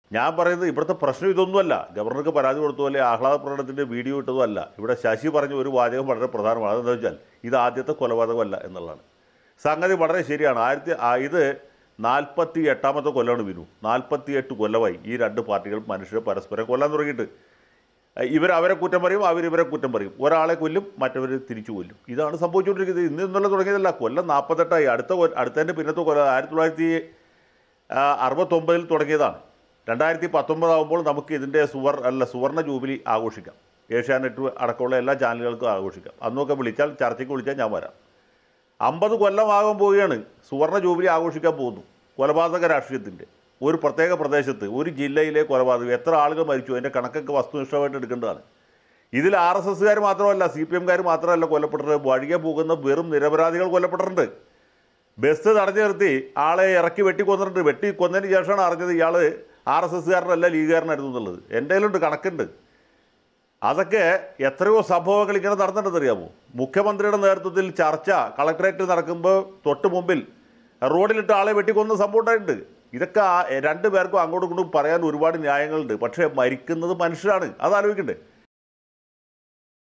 ഞാൻ പറയുന്നത് ഇവിടുത്തെ പ്രശ്നം ഇതൊന്നുമല്ല ഗവർണർക്ക് പരാതി കൊടുത്തതുപോലെ ആഹ്ലാദ പ്രകടനത്തിൻ്റെ വീഡിയോ ഇട്ടതുമല്ല ഇവിടെ ശശി പറഞ്ഞ ഒരു വാചകം വളരെ പ്രധാനമാണ് അതെന്താ വെച്ചാൽ ഇത് ആദ്യത്തെ കൊലപാതകമല്ല എന്നുള്ളതാണ് സംഗതി വളരെ ശരിയാണ് ആയിരത്തി ആ, ഇത് നാൽപ്പത്തി എട്ടാമത്തെ കൊല്ലമാണ് വിനു നാൽപ്പത്തി എട്ട് കൊല്ലമായി ഈ രണ്ട് പാർട്ടികൾ മനുഷ്യരെ പരസ്പരം കൊല്ലാൻ തുടങ്ങിയിട്ട് ഇവർ അവരെ കുറ്റം പറയും അവർ ഇവരെ കുറ്റം പറയും ഒരാളെ കൊല്ലും മറ്റവർ തിരിച്ചു കൊല്ലും ഇതാണ് സംഭവിച്ചുകൊണ്ടിരിക്കുന്നത് ഇന്ന് ഇന്നലെ തുടങ്ങിയതല്ല കൊല്ലം നാൽപ്പത്തെട്ടായി അടുത്ത കൊ- അടുത്തതിൻ്റെ പിന്നത്തെ കൊല്ലം ആയിരത്തി തൊള്ളായിരത്തി ആ, അറുപത്തൊമ്പതിൽ തുടങ്ങിയതാണ് രണ്ടായിരത്തി പത്തൊമ്പതാകുമ്പോൾ നമുക്ക് ഇതിൻ്റെ സുവർ അല്ല സുവർണ ജൂബിലി ആഘോഷിക്കാം ഏഷ്യാനെറ്റ് അടക്കമുള്ള എല്ലാ ചാനലുകൾക്കും ആഘോഷിക്കാം അന്നൊക്കെ വിളിച്ചാൽ ചർച്ചയ്ക്ക് വിളിച്ചാൽ ഞാൻ വരാം അമ്പത് കൊല്ലമാകാൻ പോവുകയാണ് സുവർണ ജൂബിലി ആഘോഷിക്കാൻ പോകുന്നു കൊലപാതക രാഷ്ട്രീയത്തിൻ്റെ ഒരു പ്രത്യേക പ്രദേശത്ത് ഒരു ജില്ലയിലെ കൊലപാതകം എത്ര ആളുകൾ മരിച്ചു അതിൻ്റെ കണക്കൊക്കെ വസ്തുനിഷ്ഠമായിട്ട് എടുക്കേണ്ടതാണ് ഇതിൽ ആർ എസ് എസ്സുകാർ മാത്രമല്ല സി പി എംകാർ മാത്രമല്ല കൊല്ലപ്പെട്ടത് വഴിയെ പോകുന്ന വെറും നിരപരാധികൾ കൊല്ലപ്പെട്ടിട്ടുണ്ട് ബസ് തടഞ്ഞു നിർത്തി ആളെ ഇറക്കി വെട്ടി കൊന്നിട്ടുണ്ട് വെട്ടി കൊന്നതിന് ശേഷമാണ് അറിഞ്ഞത് ഇയാൾ ആർ എസ് എസ്സുകാരനല്ല ലീഗുകാരനായിരുന്നു എന്നുള്ളത് എൻ്റെ കയ്യിലുണ്ട് കണക്കുണ്ട് അതൊക്കെ എത്രയോ സംഭവങ്ങൾ ഇങ്ങനെ നടന്നിട്ടുണ്ടെന്നറിയാമോ മുഖ്യമന്ത്രിയുടെ നേതൃത്വത്തിൽ ചർച്ച കളക്ടറേറ്റിൽ നടക്കുമ്പോൾ തൊട്ട് മുമ്പിൽ റോഡിലിട്ട് ആളെ വെട്ടിക്കൊന്ന സംഭവം ഉണ്ടായിട്ടുണ്ട് ഇതൊക്കെ ആ രണ്ട് പേർക്കും അങ്ങോട്ടും ഇങ്ങോട്ടും പറയാൻ ഒരുപാട് ന്യായങ്ങളുണ്ട് പക്ഷേ മരിക്കുന്നത് മനുഷ്യരാണ് അത് ആലോചിക്കണ്ടേ